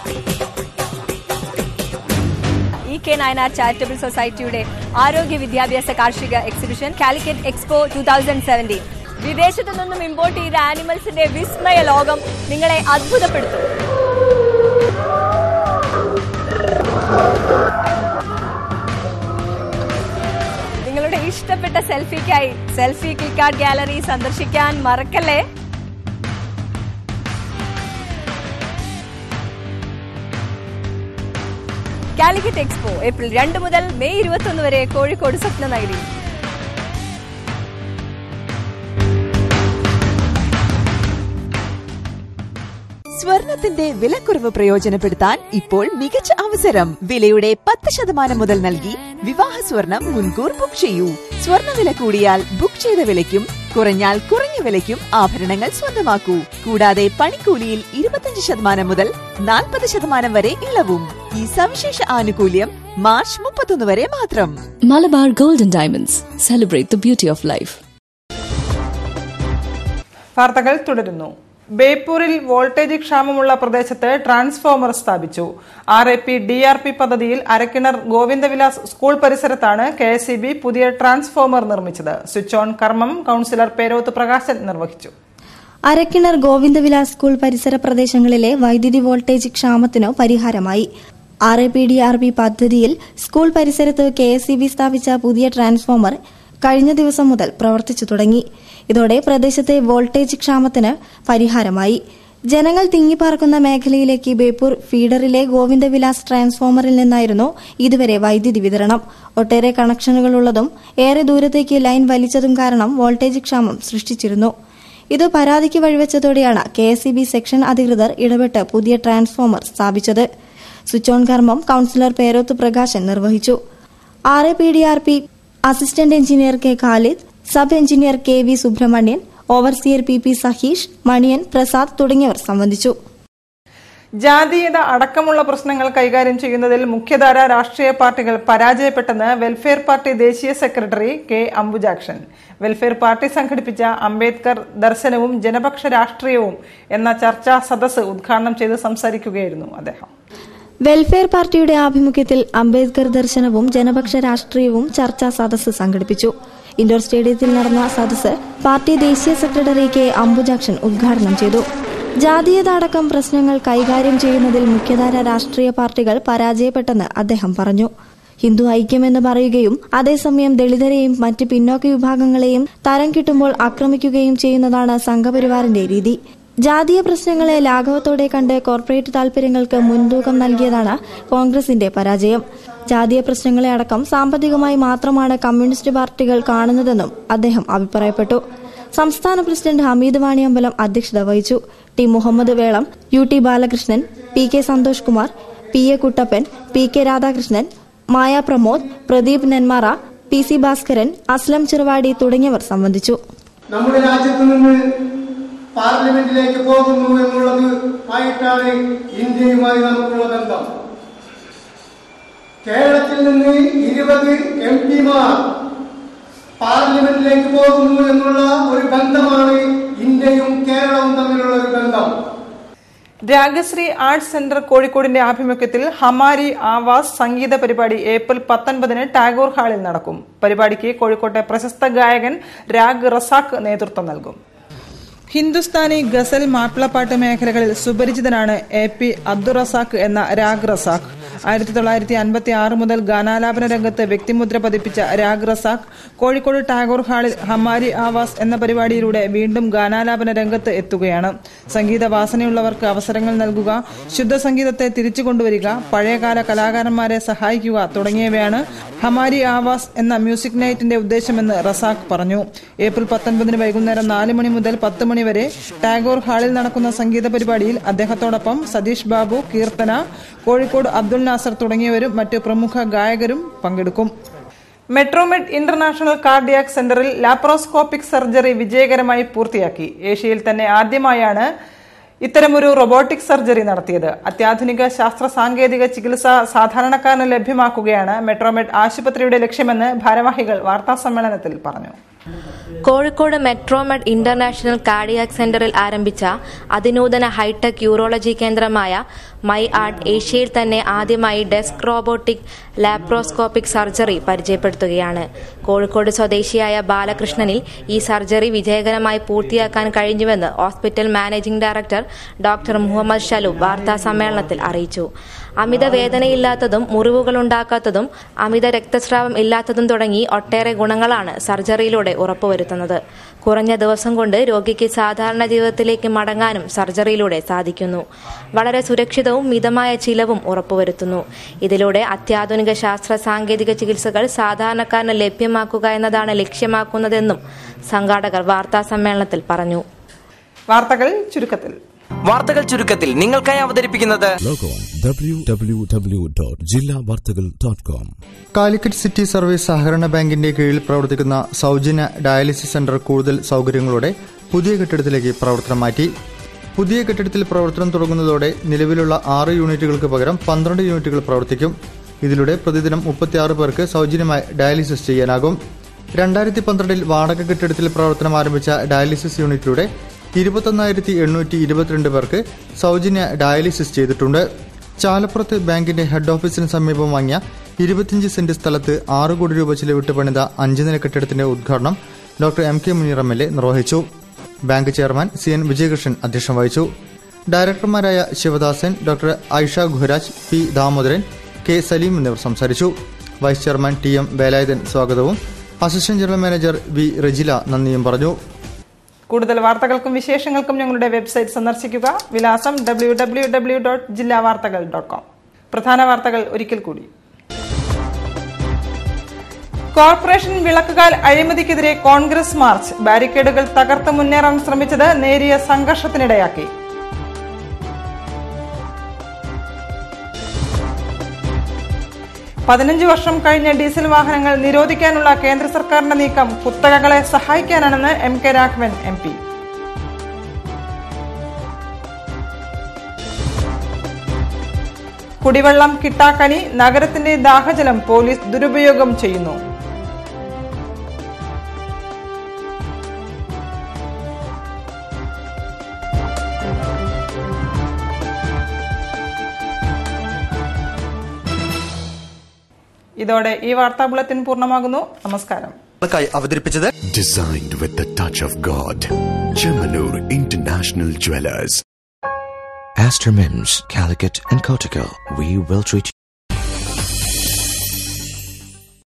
Speaker 1: ഇ കെ നയനാർ ചാരിറ്റബിൾ സൊസൈറ്റിയുടെ ആരോഗ്യ വിദ്യാഭ്യാസ കാർഷിക exhibition Calicut expo two thousand seventeen വിദേശത്തു നിന്നും ഇമ്പോർട്ട് ചെയ്ത ആനിമൽസിന്റെ വിസ്മയ ലോകം നിങ്ങളെ അത്ഭുതപ്പെടുത്തും നിങ്ങളുടെ ഇഷ്ടപ്പെട്ട സെൽഫിക്കായി സെൽഫി ക്ലിക്കാർട്ട് ഗാലറി സന്ദർശിക്കാൻ മറക്കല്ലേ കാലിക്കറ്റ് എക്സ്പോ ഏപ്രിൽ രണ്ട് മുതൽ മെയ് ഇരുപത്തൊന്ന് വരെ കോഴിക്കോട് സ്വപ്ന നഗരി
Speaker 3: സ്വർണത്തിന്റെ വിലക്കുറവ് പ്രയോജനപ്പെടുത്താൻ ഇപ്പോൾ മികച്ച അവസരം വിലയുടെ പത്ത് ശതമാനം മുതൽ നൽകി വിവാഹ സ്വർണം മുൻകൂർ ബുക്ക് ചെയ്യൂ സ്വർണ്ണ വില കൂടിയാൽ ബുക്ക് ചെയ്ത വിലയ്ക്കും കുറഞ്ഞാൽ കുറഞ്ഞ വിലയ്ക്കും ആഭരണങ്ങൾ സ്വന്തമാക്കൂ കൂടാതെ പണിക്കൂലിയിൽ ഇരുപത്തിയഞ്ച് ശതമാനം മുതൽ നാൽപ്പത് ശതമാനം വരെ ഇളവും ഈ സവിശേഷ ആനുകൂല്യം മാർച്ച് മുപ്പത്തൊന്ന് വരെ മാത്രം
Speaker 23: Malabar golden diamonds celebrate the beauty of life
Speaker 4: വാർത്തകൾ തുടരുന്നു ബേപ്പൂരിൽ വോൾട്ടേജ് ക്ഷാമമുള്ള പ്രദേശത്ത് ട്രാൻസ്ഫോമർ സ്ഥാപിച്ചു R A P D R P പദ്ധതിയിൽ അരക്കിണർ ഗോവിന്ദവിലാസ് സ്കൂൾ പരിസരത്താണ് കെ എസ് പുതിയ ട്രാൻസ്ഫോമർ നിർമ്മിച്ചത് സ്വിച്ച് ഓൺ കർമ്മം കൌൺസിലർ പേരോത്ത് പ്രകാശൻ നിർവഹിച്ചു
Speaker 20: അരക്കിണർ ഗോവിന്ദവിലാസ് സ്കൂൾ പരിസര പ്രദേശങ്ങളിലെ വൈദ്യുതി വോൾട്ടേജ് ക്ഷാമത്തിനു പരിഹാരമായി R A P D R B പദ്ധതിയിൽ സ്കൂൾ പരിസരത്ത് കെ എസ് സ്ഥാപിച്ച പുതിയ ട്രാൻസ്ഫോമർ കഴിഞ്ഞ ദിവസം മുതൽ പ്രവർത്തിച്ചു തുടങ്ങി ഇതോടെ പ്രദേശത്തെ വോൾട്ടേജ് ക്ഷാമത്തിന് പരിഹാരമായി ജനങ്ങൾ തിങ്ങിപ്പാർക്കുന്ന മേഖലയിലേക്ക് ബേപ്പൂർ ഫീഡറിലെ ഗോവിന്ദവിലാസ് ട്രാൻസ്ഫോമറിൽ നിന്നായിരുന്നു ഇതുവരെ വൈദ്യുതി വിതരണം ഒട്ടേറെ കണക്ഷനുകളുള്ളതും ഏറെ ദൂരത്തേക്ക് ലൈൻ വലിച്ചതും കാരണം വോൾട്ടേജ് ക്ഷാമം സൃഷ്ടിച്ചിരുന്നു ഇത് പരാതിക്ക് വഴിവെച്ചതോടെയാണ് കെ എസ് സെക്ഷൻ അധികൃതർ ഇടപെട്ട് പുതിയ ട്രാൻസ്ഫോമർ സ്ഥാപിച്ചത് സ്വിച്ച് ഓൺ കർമ്മം കൌൺസിലർ പേരോത്ത് പ്രകാശൻ നിർവഹിച്ചു R A P D R P assistant engineer K Khalid sub engineer K V Subramanian overseer P P Saheesh Maniyan Prasad തുടങ്ങിയവർ സംബന്ധിച്ചു
Speaker 4: ജാതീയത അടക്കമുള്ള പ്രശ്നങ്ങൾ കൈകാര്യം ചെയ്യുന്നതിൽ മുഖ്യധാര രാഷ്ട്രീയ പാർട്ടികൾ പരാജയപ്പെട്ടെന്ന് വെൽഫെയർ പാർട്ടി ദേശീയ secretary K Ambujakshan welfare party സംഘടിപ്പിച്ച അംബേദ്കർ ദർശനവും ജനപക്ഷ രാഷ്ട്രീയവും എന്ന ചർച്ചാ സദസ്സ് ഉദ്ഘാടനം ചെയ്ത് സംസാരിക്കുകയായിരുന്നു അദ്ദേഹം
Speaker 20: വെൽഫെയർ പാർട്ടിയുടെ ആഭിമുഖ്യത്തിൽ അംബേദ്കർ ദർശനവും ജനപക്ഷ രാഷ്ട്രീയവും ചർച്ചാ സദസ്സ് സംഘടിപ്പിച്ചു ഇൻഡോർ സ്റ്റേഡിയത്തിൽ നടന്ന സദസ്സ് പാർട്ടി ദേശീയ സെക്രട്ടറി കെ അംബുജാക്ഷൻ ഉദ്ഘാടനം ചെയ്തു ജാതീയത അടക്കം പ്രശ്നങ്ങൾ കൈകാര്യം ചെയ്യുന്നതിൽ മുഖ്യധാര രാഷ്ട്രീയ പാർട്ടികൾ പരാജയപ്പെട്ടെന്ന് അദ്ദേഹം പറഞ്ഞു ഹിന്ദു ഐക്യമെന്ന് പറയുകയും അതേസമയം ദളിതരെയും മറ്റ് പിന്നോക്ക വിഭാഗങ്ങളെയും തരം കിട്ടുമ്പോൾ ആക്രമിക്കുകയും ചെയ്യുന്നതാണ് സംഘപരിവാറിന്റെ രീതി ജാതീയ പ്രശ്നങ്ങളെ ലാഘവത്തോടെ കണ്ട് കോർപ്പറേറ്റ് താൽപര്യങ്ങൾക്ക് മുൻതൂക്കം നൽകിയതാണ് കോൺഗ്രസിന്റെ പരാജയം ജാതീയ പ്രശ്നങ്ങളെ അടക്കം സാമ്പത്തികമായി മാത്രമാണ് കമ്മ്യൂണിസ്റ്റ് പാർട്ടികൾ കാണുന്നതെന്നും അദ്ദേഹം അഭിപ്രായപ്പെട്ടു സംസ്ഥാന പ്രസിഡന്റ് ഹമീദ് വാണിയമ്പലം അധ്യക്ഷത വഹിച്ചു T Muhammad Velam U T Balakrishnan P K Santhosh Kumar P A Kuttappan P K Radhakrishnan Maya Pramod Pradeep Nenmara P C Bhaskaran Aslam Cheruvadi തുടങ്ങിയവർ സംബന്ധിച്ചു
Speaker 24: നമ്മുടെ രാജ്യത്ത് നിന്ന് പാർലമെന്റിലേക്ക് പോകുന്നു എന്നുള്ളത് ആയിട്ടാണ് ഇന്ത്യയുമായി നമുക്കുള്ള ബന്ധം കേരളത്തിൽ നിന്ന് ഇരുപത് എം പിമാർ പാർലമെന്റിലേക്ക് പോകുന്നു എന്നുള്ള ഒരു ബന്ധമാണ് ഇന്ത്യയും കേരളവും തമ്മിലുള്ള ഒരു ബന്ധം
Speaker 4: രാഗശ്രീ ആർട്സ് സെന്റർ കോഴിക്കോടിന്റെ ആഭിമുഖ്യത്തിൽ ഹമാരി ആവാസ് സംഗീത പരിപാടി ഏപ്രിൽ പത്തൊൻപതിന് ടാഗോർ ഹാളിൽ നടക്കും പരിപാടിക്ക് കോഴിക്കോട്ടെ പ്രശസ്ത ഗായകൻ രാഗ് റസാഖ് നേതൃത്വം നൽകും ഹിന്ദുസ്ഥാനി ഗസൽ മാപ്പിളപ്പാട്ട് മേഖലകളിൽ സുപരിചിതനാണ് എ പി അബ്ദുറസാഖ് എന്ന രാഗ് റസാഖ് ആയിരത്തി തൊള്ളായിരത്തി അൻപത്തി ആറ് മുതൽ ഗാനാലാപന രംഗത്ത് വ്യക്തിമുദ്ര പതിപ്പിച്ച രാഗ് റസാഖ് കോഴിക്കോട് ടാഗോർ ഹാളിൽ ഹമാരി ആവാസ് എന്ന പരിപാടിയിലൂടെ വീണ്ടും ഗാനാലാപന രംഗത്ത് എത്തുകയാണ് സംഗീത വാസനയുള്ളവർക്ക് അവസരങ്ങൾ നൽകുക ശുദ്ധ സംഗീതത്തെ തിരിച്ചു കൊണ്ടുവരിക പഴയകാല കലാകാരന്മാരെ സഹായിക്കുക തുടങ്ങിയവയാണ് ഹമാരി ആവാസ് എന്ന മ്യൂസിക് നൈറ്റിന്റെ ഉദ്ദേശമെന്ന് റസാഖ് പറഞ്ഞു ഏപ്രിൽ പത്തൊൻപതിന് വൈകുന്നേരം നാല് മണി മുതൽ പത്ത് മണി വരെ ടാഗോർ ഹാളിൽ നടക്കുന്ന സംഗീത പരിപാടിയിൽ അദ്ദേഹത്തോടൊപ്പം സതീഷ് ബാബു കീർത്തന കോഴിക്കോട് അബ്ദുൽ നാസർ തുടങ്ങിയവരും മറ്റ് പ്രമുഖ ഗായകരും പങ്കെടുക്കും മെട്രോമെഡ് ഇന്റർനാഷണൽ കാർഡിയാക് സെന്ററിൽ ലാപ്രോസ്കോപ്പിക് സർജറി വിജയകരമായി പൂർത്തിയാക്കി ഏഷ്യയിൽ തന്നെ ആദ്യമായാണ് ഇത്തരമൊരു റൊബോട്ടിക് സർജറി നടത്തിയത് അത്യാധുനിക ശാസ്ത്ര സാങ്കേതിക ചികിത്സ സാധാരണക്കാരന് ലഭ്യമാക്കുകയാണ് മെട്രോമെഡ് ആശുപത്രിയുടെ ലക്ഷ്യമെന്ന് ഭാരവാഹികൾ വാർത്താസമ്മേളനത്തിൽ പറഞ്ഞു
Speaker 5: കോഴിക്കോട് മെട്രോമെഡ് ഇന്റർനാഷണൽ കാർഡിയാക് സെന്ററിൽ ആരംഭിച്ച അതിനൂതന ഹൈടെക് യൂറോളജി കേന്ദ്രമായ മൈ ആർട്ട് ഏഷ്യയിൽ തന്നെ ആദ്യമായി ഡെസ്ക് റോബോട്ടിക് ലാപ്രോസ്കോപ്പിക് സർജറി പരിചയപ്പെടുത്തുകയാണ് കോഴിക്കോട് സ്വദേശിയായ ബാലകൃഷ്ണനിൽ ഈ സർജറി വിജയകരമായി പൂർത്തിയാക്കാൻ കഴിഞ്ഞുവെന്ന് hospital managing director doctor Muhammad Shalu വാർത്താ സമ്മേളനത്തിൽ അറിയിച്ചു അമിത വേദനയില്ലാത്തതും മുറിവുകളുണ്ടാക്കാത്തതും അമിത രക്തസ്രാവം ഇല്ലാത്തതും തുടങ്ങി ഒട്ടേറെ ഗുണങ്ങളാണ് സർജറിയിലൂടെ ഉറപ്പുവരുത്തുന്നത് കുറഞ്ഞ ദിവസം കൊണ്ട് രോഗിക്ക് സാധാരണ ജീവിതത്തിലേക്ക് മടങ്ങാനും സർജറിയിലൂടെ സാധിക്കുന്നു വളരെ സുരക്ഷിതവും മിതമായ ചിലവും ഉറപ്പുവരുത്തുന്നു ഇതിലൂടെ അത്യാധുനിക ശാസ്ത്ര സാങ്കേതിക ചികിത്സകൾ സാധാരണക്കാരന് ലഭ്യമാക്കുക എന്നതാണ് ലക്ഷ്യമാക്കുന്നതെന്നും സംഘാടകർ വാർത്താ സമ്മേളനത്തിൽ പറഞ്ഞു
Speaker 4: വാർത്തകൾ ചുരുക്കത്തിൽ
Speaker 6: വാർത്തകൾ ചുരുക്കത്തിൽ നിങ്ങൾക്കായി അവതരിപ്പിക്കുന്നത്
Speaker 7: www.jillavartagal.com
Speaker 8: കാലിക്കറ്റ് സിറ്റി സർവീസ് സഹകരണ ബാങ്കിന്റെ കീഴിൽ പ്രവർത്തിക്കുന്ന സൗജന്യ ഡയാലിസിസ് സെന്റർ കൂടുതൽ സൗകര്യങ്ങളോടെ പുതിയ കെട്ടിടത്തിലേക്ക് പ്രവർത്തനം മാറ്റി പുതിയ കെട്ടിടത്തിൽ പ്രവർത്തനം തുടങ്ങുന്നതോടെ നിലവിലുള്ള ആറ് യൂണിറ്റുകൾക്ക് പകരം പന്ത്രണ്ട് യൂണിറ്റുകൾ പ്രവർത്തിക്കും ഇതിലൂടെ പ്രതിദിനം മുപ്പത്തിയാറ് പേർക്ക് സൗജന്യമായി ഡയാലിസിസ് ചെയ്യാനാകും രണ്ടായിരത്തി പന്ത്രണ്ടിൽ വാടക കെട്ടിടത്തിൽ പ്രവർത്തനം ആരംഭിച്ച ഡയാലിസിസ് യൂണിറ്റിലൂടെ ഇരുപത്തൊന്നായിരത്തി എണ്ണൂറ്റി ഇരുപത്തിരണ്ട് പേർക്ക് സൗജന്യ ഡയാലിസിസ് ചെയ്തിട്ടുണ്ട് ചാലപ്പുറത്ത് ബാങ്കിന്റെ ഹെഡ് ഓഫീസിന് സമീപം വാങ്ങിയ ഇരുപത്തിയഞ്ച് സെന്റ് സ്ഥലത്ത് ആറ് കോടി രൂപ ചിലവിട്ട് പണിത അഞ്ച് നില കെട്ടിടത്തിന്റെ ഉദ്ഘാടനം doctor M K Muneer M L A നിർവഹിച്ചു bank chairman C N Vijayakrishnan അധ്യക്ഷം വഹിച്ചു ഡയറക്ടർമാരായ Sivadasan doctor Aisha Guharaj P Damodaran K Saleem എന്നിവർ സംസാരിച്ചു vice chairman T M Velayudhan സ്വാഗതവും assistant general manager V Rejila നന്ദിയും പറഞ്ഞു
Speaker 4: കൂടുതൽ വാർത്തകൾക്കും വിശേഷങ്ങൾക്കും ഞങ്ങളുടെ വെബ്സൈറ്റ് സന്ദർശിക്കുക വിലാസം ഡബ്ല്യൂ ഡബ്ല്യൂ ഡബ്ല്യൂ ഡോട്ട് ജില്ലാ വാർത്തകൾ ഡോട്ട് കോം പ്രധാന വാർത്തകൾ ഒരിക്കൽ കൂടി കോർപ്പറേഷൻ വിളക്കുകാൽ അഴിമതിക്കെതിരെ കോൺഗ്രസ് മാർച്ച് ബാരിക്കേഡുകൾ തകർത്ത് മുന്നേറാൻ ശ്രമിച്ചത് നേരിയ സംഘർഷത്തിനിടയാക്കി പതിനഞ്ച് വർഷം കഴിഞ്ഞ ഡീസൽ വാഹനങ്ങൾ നിരോധിക്കാനുള്ള കേന്ദ്ര സർക്കാരിന്റെ നീക്കം കുത്തകകളെ സഹായിക്കാനാണെന്ന് M K Raghavan M P കുടിവെള്ളം കിട്ടാക്കനി നഗരത്തിന്റെ ദാഹജലം പോലീസ് ദുരുപയോഗം ചെയ്യുന്നു ഇതോടെ ഈ വാർത്താ ബുള്ളറ്റിൻ പൂർണ്ണമാകുന്നു നമസ്കാരം
Speaker 8: അവതരിപ്പിച്ചത്
Speaker 2: Designed with the touch of God. Chemanur International Jewelers.
Speaker 25: Astor Mims, Calicut, and Kotico. We will treat you.